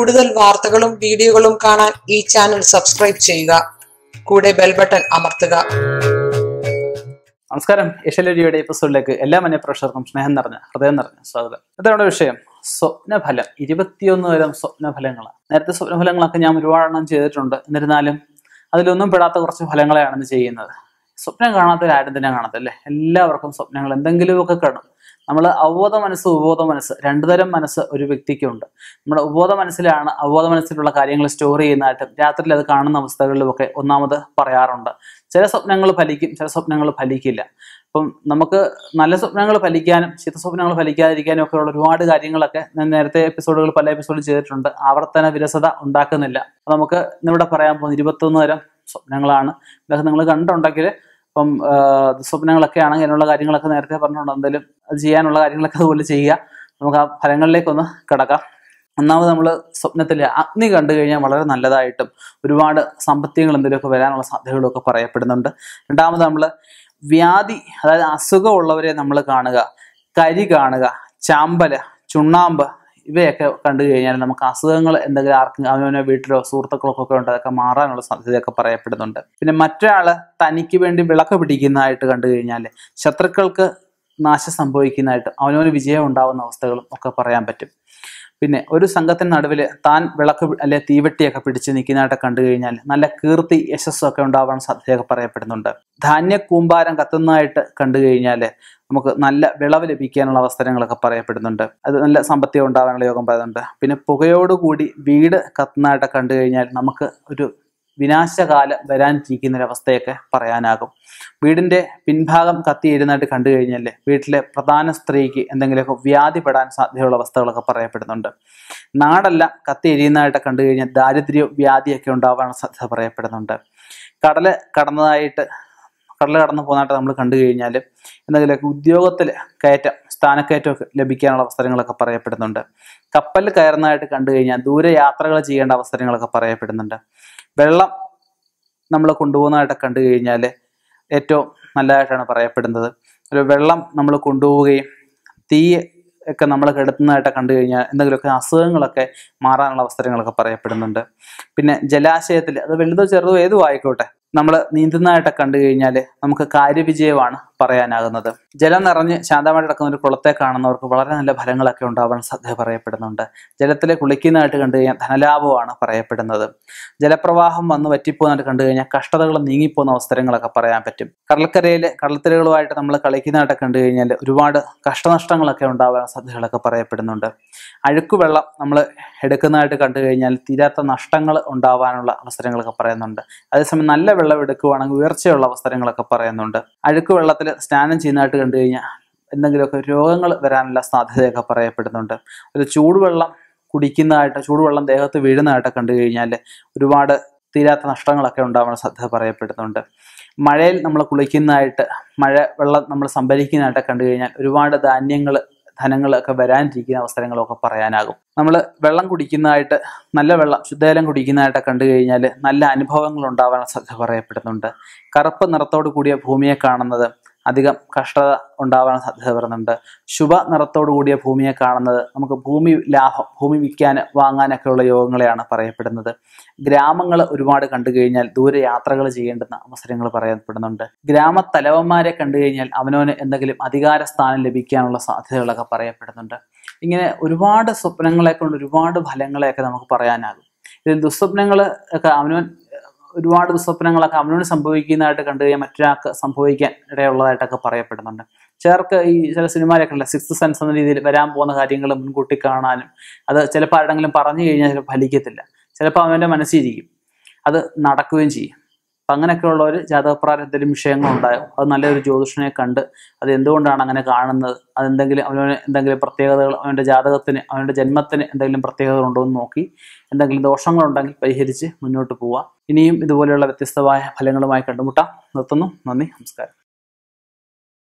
കൂടുതൽ വാർത്തകളും വീഡിയോകളും കാണാൻ ഈ ചാനൽ സബ്സ്ക്രൈബ് ചെയ്യുക കൂടെ ബെൽ ബട്ടൺ അമർത്തുക നമസ്കാരം യശലരിയുടെ എപ്പിസോഡിലേക്ക് എല്ലാ മന്യപ്രേക്ഷകർക്കും സ്നേഹം നിറഞ്ഞ ഹൃദയം നിറഞ്ഞ സ്വാഗതം ഇതാണ് വിഷയം സ്വപ്നഫലം ഇരുപത്തിയൊന്ന് തരം സ്വപ്നഫലങ്ങളാണ് നേരത്തെ സ്വപ്നഫലങ്ങളൊക്കെ ഞാൻ ഒരുപാടെണ്ണം ചെയ്തിട്ടുണ്ട് എന്നിരുന്നാലും അതിലൊന്നും പെടാത്ത കുറച്ച് ഫലങ്ങളെയാണ് ഇന്ന് ചെയ്യുന്നത് സ്വപ്നം കാണാത്തവരാരും തന്നെ കാണത്തില്ലേ എല്ലാവർക്കും സ്വപ്നങ്ങൾ എന്തെങ്കിലുമൊക്കെ കാണും നമ്മൾ അവബോധ മനസ്സ് ഉപബോധ മനസ്സ് രണ്ടു തരം മനസ്സ് ഒരു വ്യക്തിക്കുണ്ട് നമ്മുടെ ഉപബോധ മനസ്സിലാണ് അവബോധ മനസ്സിലുള്ള കാര്യങ്ങൾ സ്റ്റോർ ചെയ്യുന്നതായിട്ടും രാത്രിയിൽ അത് കാണുന്ന അവസ്ഥകളിലുമൊക്കെ ഒന്നാമത് പറയാറുണ്ട് ചില സ്വപ്നങ്ങൾ ഫലിക്കും ചില സ്വപ്നങ്ങൾ ഫലിക്കില്ല അപ്പം നമുക്ക് നല്ല സ്വപ്നങ്ങൾ ഫലിക്കാനും ചീത്ത സ്വപ്നങ്ങൾ ഫലിക്കാതിരിക്കാനും ഒക്കെ ഉള്ള ഒരുപാട് കാര്യങ്ങളൊക്കെ ഞാൻ നേരത്തെ എപ്പിസോഡുകൾ പല എപ്പിസോഡ് ചെയ്തിട്ടുണ്ട് ആവർത്തന വിരസത ഉണ്ടാക്കുന്നില്ല അപ്പൊ നമുക്ക് ഇന്നിവിടെ പറയാൻ പോകുന്ന ഇരുപത്തൊന്ന് തരം സ്വപ്നങ്ങളാണ് ഇതൊക്കെ നിങ്ങൾ കണ്ടുണ്ടെങ്കിൽ ഇപ്പം ആ, സ്വപ്നങ്ങളൊക്കെ ആണെങ്കിൽ അതിനുള്ള കാര്യങ്ങളൊക്കെ നേരത്തെ പറഞ്ഞിട്ടുണ്ട് എന്തായാലും അത് ചെയ്യാനുള്ള കാര്യങ്ങളൊക്കെ അതുപോലെ ചെയ്യുക നമുക്ക് ആ ഫലങ്ങളിലേക്കൊന്ന് കിടക്കാം ഒന്നാമത് നമ്മൾ സ്വപ്നത്തിൽ അഗ്നി കണ്ടു കഴിഞ്ഞാൽ വളരെ നല്ലതായിട്ടും ഒരുപാട് സാമ്പത്തികങ്ങൾ എന്തെങ്കിലുമൊക്കെ വരാനുള്ള സാധ്യതകളൊക്കെ പറയപ്പെടുന്നുണ്ട് രണ്ടാമത് നമ്മൾ വ്യാധി അതായത് അസുഖമുള്ളവരെ നമ്മൾ കാണുക കരി കാണുക ചാമ്പല് ചുണ്ണാമ്പ് ഇവയൊക്കെ കണ്ടു കഴിഞ്ഞാൽ നമുക്ക് അസുഖങ്ങൾ എന്തെങ്കിലും ആർക്കും അവനവനെ വീട്ടിലോ സുഹൃത്തുക്കൾക്കോ ഒക്കെ ഉണ്ട് അതൊക്കെ മാറാനുള്ള സാധ്യതയൊക്കെ പറയപ്പെടുന്നുണ്ട് പിന്നെ മറ്റൊരാള് തനിക്ക് വേണ്ടി വിളക്ക് പിടിക്കുന്നതായിട്ട് കണ്ടു കഴിഞ്ഞാൽ ശത്രുക്കൾക്ക് നാശം സംഭവിക്കുന്നതായിട്ട് അവനവന് വിജയം ഉണ്ടാവുന്ന അവസ്ഥകളും ഒക്കെ പറയാൻ പറ്റും പിന്നെ ഒരു സംഘത്തിന് നടുവിൽ താൻ വിളക്ക് പി- അല്ലെ തീവെട്ടിയൊക്കെ പിടിച്ച് നിൽക്കുന്നതായിട്ട് കണ്ടു കഴിഞ്ഞാൽ നല്ല കീർത്തി യശസ്സൊക്കെ ഉണ്ടാവാൻ സാധ്യതയൊക്കെ പറയപ്പെടുന്നുണ്ട് ധാന്യ കൂമ്പാരം കത്തുന്നതായിട്ട് കണ്ടു കഴിഞ്ഞാൽ നമുക്ക് നല്ല വിളവ് ലഭിക്കാനുള്ള അവസരങ്ങളൊക്കെ പറയപ്പെടുന്നുണ്ട് അത് നല്ല സാമ്പത്തികം ഉണ്ടാകാനുള്ള യോഗം പറയുന്നുണ്ട് പിന്നെ പുകയോടുകൂടി വീട് കത്തുന്നതായിട്ട് കണ്ടു കഴിഞ്ഞാൽ നമുക്ക് ഒരു വിനാശകാലം വരാനിരിക്കുന്ന ഒരു അവസ്ഥയൊക്കെ പറയാനാകും വീടിന്റെ പിൻഭാഗം കത്തിയിരുന്നായിട്ട് കണ്ടു കഴിഞ്ഞാൽ വീട്ടിലെ പ്രധാന സ്ത്രീക്ക് എന്തെങ്കിലുമൊക്കെ വ്യാധി പെടാൻ സാധ്യതയുള്ള അവസ്ഥകളൊക്കെ പറയപ്പെടുന്നുണ്ട് നാടെല്ലാം കത്തി എരിയുന്നതായിട്ട് കണ്ടു കഴിഞ്ഞാൽ ദാരിദ്ര്യവും വ്യാധിയൊക്കെ ഉണ്ടാവാനുള്ള സാധ്യത പറയപ്പെടുന്നുണ്ട് കടല് കടന്നതായിട്ട് കടൽ കടന്നു പോകുന്നതായിട്ട് നമ്മൾ കണ്ടു കഴിഞ്ഞാൽ എന്തെങ്കിലുമൊക്കെ ഉദ്യോഗത്തിൽ കയറ്റം സ്ഥാനക്കയറ്റമൊക്കെ ലഭിക്കാനുള്ള അവസരങ്ങളൊക്കെ പറയപ്പെടുന്നുണ്ട് കപ്പലിൽ കയറുന്നതായിട്ട് കണ്ടു കഴിഞ്ഞാൽ ദൂരെ യാത്രകൾ ചെയ്യേണ്ട അവസരങ്ങളൊക്കെ പറയപ്പെടുന്നുണ്ട് വെള്ളം നമ്മൾ കൊണ്ടുപോകുന്നതായിട്ട് കണ്ടു കഴിഞ്ഞാൽ ഏറ്റവും നല്ലതായിട്ടാണ് പറയപ്പെടുന്നത് ഒരു വെള്ളം നമ്മൾ കൊണ്ടുപോവുകയും തീ ഒക്കെ നമ്മൾ കെടുത്തുന്നതായിട്ട് കണ്ടു കഴിഞ്ഞാൽ എന്തെങ്കിലുമൊക്കെ അസുഖങ്ങളൊക്കെ മാറാനുള്ള അവസരങ്ങളൊക്കെ പറയപ്പെടുന്നുണ്ട് പിന്നെ ജലാശയത്തിൽ അത് വലുതോ ചെറുതോ ഏതും ആയിക്കോട്ടെ നമ്മൾ നീന്തുന്നതായിട്ട് കണ്ടു കഴിഞ്ഞാൽ നമുക്ക് കാര്യവിജയമാണ് പറയാനാകുന്നത് ജലം നിറഞ്ഞ് ശാന്തമായിട്ട് കിടക്കുന്ന ഒരു കുളത്തെ കാണുന്നവർക്ക് വളരെ നല്ല ഫലങ്ങളൊക്കെ ഉണ്ടാവാൻ സാധ്യത പറയപ്പെടുന്നുണ്ട് ജലത്തിൽ കുളിക്കുന്നതായിട്ട് കണ്ടു കഴിഞ്ഞാൽ ധനലാഭമാണ് പറയപ്പെടുന്നത് ജലപ്രവാഹം വന്ന് വറ്റിപ്പോകുന്നതായിട്ട് കണ്ടു കഴിഞ്ഞാൽ കഷ്ടതകൾ നീങ്ങിപ്പോകുന്ന അവസരങ്ങളൊക്കെ പറയാൻ പറ്റും കടൽക്കരയിൽ കടൽത്തിരകളുമായിട്ട് നമ്മൾ കളിക്കുന്നതായിട്ട് കണ്ടു കഴിഞ്ഞാൽ ഒരുപാട് കഷ്ടനഷ്ടങ്ങളൊക്കെ ഉണ്ടാവാൻ സാധ്യതകളൊക്കെ പറയപ്പെടുന്നുണ്ട് അഴുക്കുവെള്ളം നമ്മൾ എടുക്കുന്നതായിട്ട് കണ്ടു കഴിഞ്ഞാൽ തീരാത്ത നഷ്ടങ്ങൾ ഉണ്ടാവാനുള്ള അവസരങ്ങളൊക്കെ പറയുന്നുണ്ട് അതേസമയം നല്ല വെള്ളം എടുക്കുവാണെങ്കിൽ ഉയർച്ചയുള്ള അവസരങ്ങളൊക്കെ പറയുന്നുണ്ട് അഴുക്ക് വെള്ളത്തിൽ സ്നാനം ചെയ്യുന്നതായിട്ട് കണ്ടു കഴിഞ്ഞാൽ എന്തെങ്കിലുമൊക്കെ രോഗങ്ങൾ വരാനുള്ള സാധ്യതയൊക്കെ പറയപ്പെടുന്നുണ്ട് ഒരു ചൂടുവെള്ളം കുടിക്കുന്നതായിട്ട് ചൂടുവെള്ളം ദേഹത്ത് വീഴുന്നതായിട്ട് കണ്ടു കഴിഞ്ഞാൽ ഒരുപാട് തീരാത്ത നഷ്ടങ്ങളൊക്കെ ഉണ്ടാവാൻ സാധ്യത പറയപ്പെടുന്നുണ്ട് മഴയിൽ നമ്മൾ കുളിക്കുന്നതായിട്ട് മഴ വെള്ളം നമ്മൾ സംഭരിക്കുന്നതായിട്ട് കണ്ടു കഴിഞ്ഞാൽ ഒരുപാട് ധാന്യങ്ങൾ ധനങ്ങളൊക്കെ വരാനിരിക്കുന്ന അവസരങ്ങളൊക്കെ പറയാനാകും നമ്മൾ വെള്ളം കുടിക്കുന്നതായിട്ട് നല്ല വെള്ളം ശുദ്ധജലം കുടിക്കുന്നതായിട്ട് കണ്ടു കഴിഞ്ഞാൽ നല്ല അനുഭവങ്ങൾ ഉണ്ടാവാൻ സാധ്യത പറയപ്പെടുന്നുണ്ട് കറുപ്പ് നിറത്തോട് കൂടിയ ഭൂമിയെ കാണുന്നത് അധികം കഷ്ടത ഉണ്ടാവാൻ സാധ്യത വരുന്നുണ്ട് ശുഭ നിറത്തോടു കൂടിയ ഭൂമിയെ കാണുന്നത് നമുക്ക് ഭൂമി ലാഭം ഭൂമി വിൽക്കാൻ വാങ്ങാനൊക്കെയുള്ള യോഗങ്ങളെയാണ് പറയപ്പെടുന്നത് ഗ്രാമങ്ങൾ ഒരുപാട് കണ്ടു കഴിഞ്ഞാൽ ദൂരെ യാത്രകൾ ചെയ്യേണ്ടുന്ന അവസരങ്ങൾ പറയപ്പെടുന്നുണ്ട് ഗ്രാമത്തലവന്മാരെ കണ്ടു കഴിഞ്ഞാൽ അവനവന് എന്തെങ്കിലും അധികാര സ്ഥാനം ലഭിക്കാനുള്ള സാധ്യതകളൊക്കെ പറയപ്പെടുന്നുണ്ട് ഇങ്ങനെ ഒരുപാട് സ്വപ്നങ്ങളെ കൊണ്ട് ഒരുപാട് ഫലങ്ങളെയൊക്കെ നമുക്ക് പറയാനാകും ഇതിൽ ദുസ്വപ്നങ്ങൾ ഒക്കെ അവനവൻ ഒരുപാട് ദുസ്വപ്നങ്ങളൊക്കെ അവനോട് സംഭവിക്കുന്നതായിട്ട് കണ്ടു കഴിഞ്ഞാൽ മറ്റൊരാൾക്ക് സംഭവിക്കാൻ ഇടയുള്ളതായിട്ടൊക്കെ പറയപ്പെടുന്നുണ്ട് ചിലർക്ക് ഈ ചില സിനിമയിലൊക്കെ ഉള്ള സിക്സ് സെൻസ് എന്ന രീതിയിൽ വരാൻ പോകുന്ന കാര്യങ്ങൾ മുൻകൂട്ടി കാണാനും അത് ചിലപ്പോൾ ആരുടെങ്കിലും പറഞ്ഞു കഴിഞ്ഞാൽ ചിലപ്പോൾ ഫലിക്കത്തില്ല ചിലപ്പോൾ അവൻ്റെ മനസ്സിരിക്കും അത് നടക്കുകയും ചെയ്യും അപ്പം അങ്ങനെയൊക്കെയുള്ളവർ ജാതകപ്രകാരം എന്തെങ്കിലും വിഷയങ്ങളുണ്ടാകും അത് നല്ലൊരു ജ്യോതിഷനെ കണ്ട് അത് എന്തുകൊണ്ടാണ് അങ്ങനെ കാണുന്നത് അതെന്തെങ്കിലും അവന് എന്തെങ്കിലും പ്രത്യേകതകൾ അവൻ്റെ ജാതകത്തിന് അവൻ്റെ ജന്മത്തിന് എന്തെങ്കിലും പ്രത്യേകതകൾ ഉണ്ടോ എന്ന് നോക്കി എന്തെങ്കിലും ദോഷങ്ങളുണ്ടെങ്കിൽ പരിഹരിച്ച് മുന്നോട്ട് പോവുക ഇനിയും ഇതുപോലെയുള്ള വ്യത്യസ്തമായ ഫലങ്ങളുമായി കണ്ടുമുട്ടാം നിർത്തുന്നു നന്ദി നമസ്കാരം